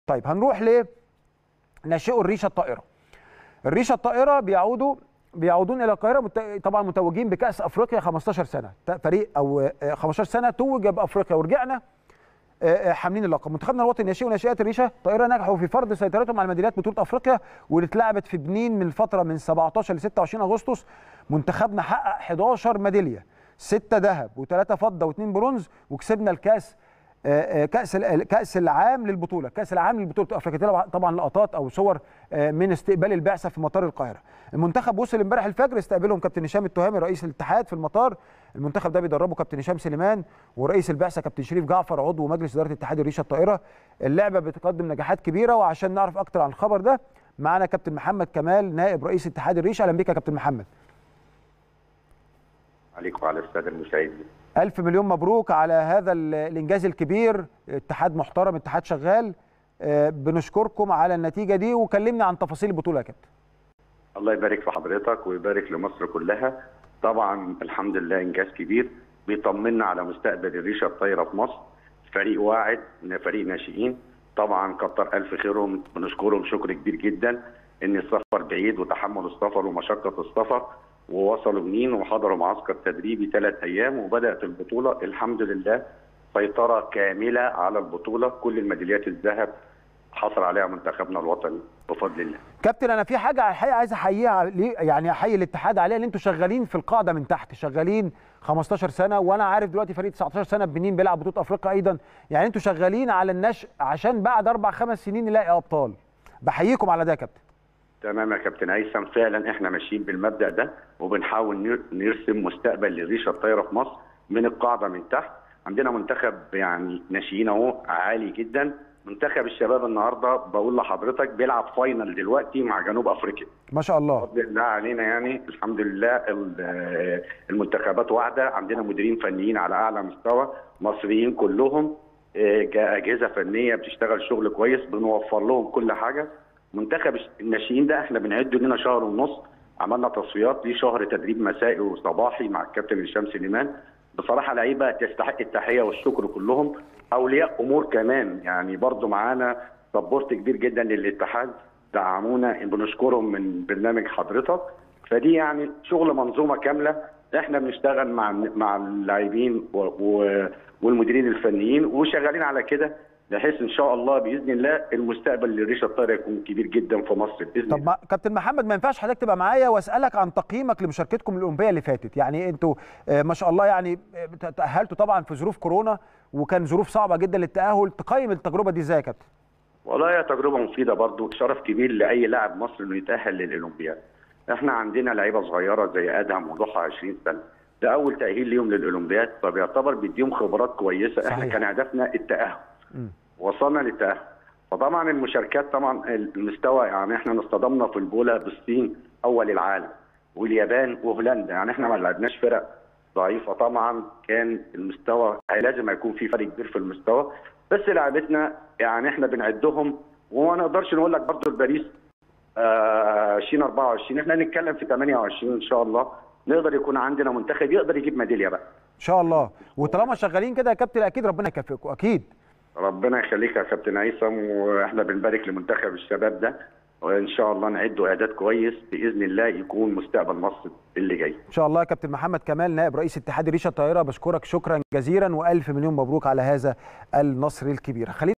طيب هنروح ل ناشئو الريشه الطائره الريشه الطائره بيعودوا بيعودون الى القاهره مت... طبعا متوجين بكاس افريقيا 15 سنه فريق او آه، 15 سنه توج بافريقيا ورجعنا آه، آه، حاملين اللقب منتخبنا الوطني ناشئ وناشئات الريشه طائره نجحوا في فرض سيطرتهم على ميداليات بطوله افريقيا واللي اتلعبت في بنين من الفتره من 17 ل 26 اغسطس منتخبنا حقق 11 ميداليه 6 ذهب و3 فضه و2 برونز وكسبنا الكاس آه، آه، كاس ال- كاس العام للبطوله كاس العام للبطوله افريقيا طبعا- طبعا لقطات او صور آه، من استقبال البعثه في مطار القاهره المنتخب وصل امبارح الفجر استقبلهم كابتن هشام التهامي رئيس الاتحاد في المطار المنتخب ده بيدربه كابتن هشام سليمان ورئيس البعثه كابتن شريف جعفر عضو مجلس اداره اتحاد الريشه الطائره اللعبه بتقدم نجاحات كبيره وعشان نعرف اكتر عن الخبر ده معانا كابتن محمد كمال نائب رئيس اتحاد الريشه اهلا بك يا كابتن محمد عليك وعلى الساده المشاهدين ألف مليون مبروك على هذا ال- الإنجاز الكبير اتحاد محترم اتحاد شغال آه، بنشكركم على النتيجة دي وكلمني عن تفاصيل البطولة يا كابتن الله يبارك في حضرتك ويبارك لمصر كلها طبعا الحمد لله انجاز كبير بيطمنا على مستقبل الريشه الطايره في مصر فريق واعد من فريق ناشئين طبعا كتر الف خيرهم بنشكرهم شكر كبير جدا ان السفر بعيد وتحمل السفر ومشقه السفر ووصلوا منين وحضروا معسكر تدريبي ثلاث ايام وبدات البطوله الحمد لله سيطره كامله على البطوله كل الميداليات الذهب حصل عليها منتخبنا الوطني بفضل الله كابتن أنا في حاجة الحقيقة عايز أحييها ليه- يعني أحيي الاتحاد عليها إن أنتوا شغالين في القاعدة من تحت شغالين 15 سنة وأنا عارف دلوقتي فريق 19 سنة بنين بيلعب بطولة أفريقيا أيضا يعني أنتوا شغالين على النشء عشان بعد أربع خمس سنين نلاقي أبطال بحييكم على ده يا كابتن تمام يا كابتن هيثم فعلا احنا ماشيين بالمبدا ده وبنحاول نر- نرسم مستقبل للريشه الطايره في مصر من القاعده من تحت عندنا منتخب يعني ناشئين اهو عالي جدا منتخب الشباب النهارده بقول لحضرتك بيلعب فاينل دلوقتي مع جنوب افريقيا ما شاء الله بفضل الله علينا يعني الحمد لله ال- المنتخبات واحده عندنا مديرين فنيين على اعلى مستوى مصريين كلهم آه، جا- اجهزه فنيه بتشتغل شغل كويس بنوفر لهم كل حاجه منتخب الش- الناشئين ده احنا بنعده لنا شهر ونص عملنا تصفيات ليه شهر تدريب مسائي وصباحي مع الكابتن هشام سليمان بصراحه لعيبه تستحق التحيه والشكر كلهم اولياء امور كمان يعني برضو معانا سبورت كبير جدا للاتحاد دعمونا بنشكرهم من برنامج حضرتك فدي يعني شغل منظومه كامله احنا بنشتغل مع مع اللاعبين و- و- والمديرين الفنيين وشغالين على كده بحيث ان شاء الله باذن الله المستقبل للريشه الطايره يكون كبير جدا في مصر باذن طب الله ما كابتن محمد ما ينفعش حضرتك تبقى معايا واسالك عن تقييمك لمشاركتكم الاولمبيه اللي فاتت يعني انتوا آه، ما شاء الله يعني آه، تاهلتوا طبعا في ظروف كورونا وكان ظروف صعبه جدا للتاهل تقيم التجربه دي ازاي يا كابتن والله هي تجربه مفيده برضو شرف كبير لاي لاعب مصري انه يتاهل للاولمبياد احنا عندنا لعيبه صغيره زي ادهم وضحى 20 سنه ده اول تاهيل ليهم للاولمبياد فبيعتبر بيديهم خبرات كويسه احنا صحيح. كان هدفنا التاهل مم. وصلنا للتاهل فطبعا المشاركات طبعا المستوى يعني احنا اصطدمنا في البوله بالصين اول العالم واليابان وهولندا يعني احنا ما لعبناش فرق ضعيفه طبعا كان المستوى لازم هيكون في فرق كبير في المستوى بس لعبتنا يعني احنا بنعدهم وما نقدرش نقول لك برضه باريس آه 2024 احنا هنتكلم في 28 ان شاء الله نقدر يكون عندنا منتخب يقدر يجيب ميداليه بقى ان شاء الله وطالما شغالين كده يا كابتن اكيد ربنا يكفيكم اكيد ربنا يخليك يا كابتن هيثم واحنا بنبارك لمنتخب الشباب ده وان شاء الله نعده اعداد كويس باذن الله يكون مستقبل مصر اللي جاي ان شاء الله يا كابتن محمد كمال نائب رئيس اتحاد الريشه الطائره بشكرك شكرا جزيلا والف مليون مبروك على هذا النصر الكبير خلينا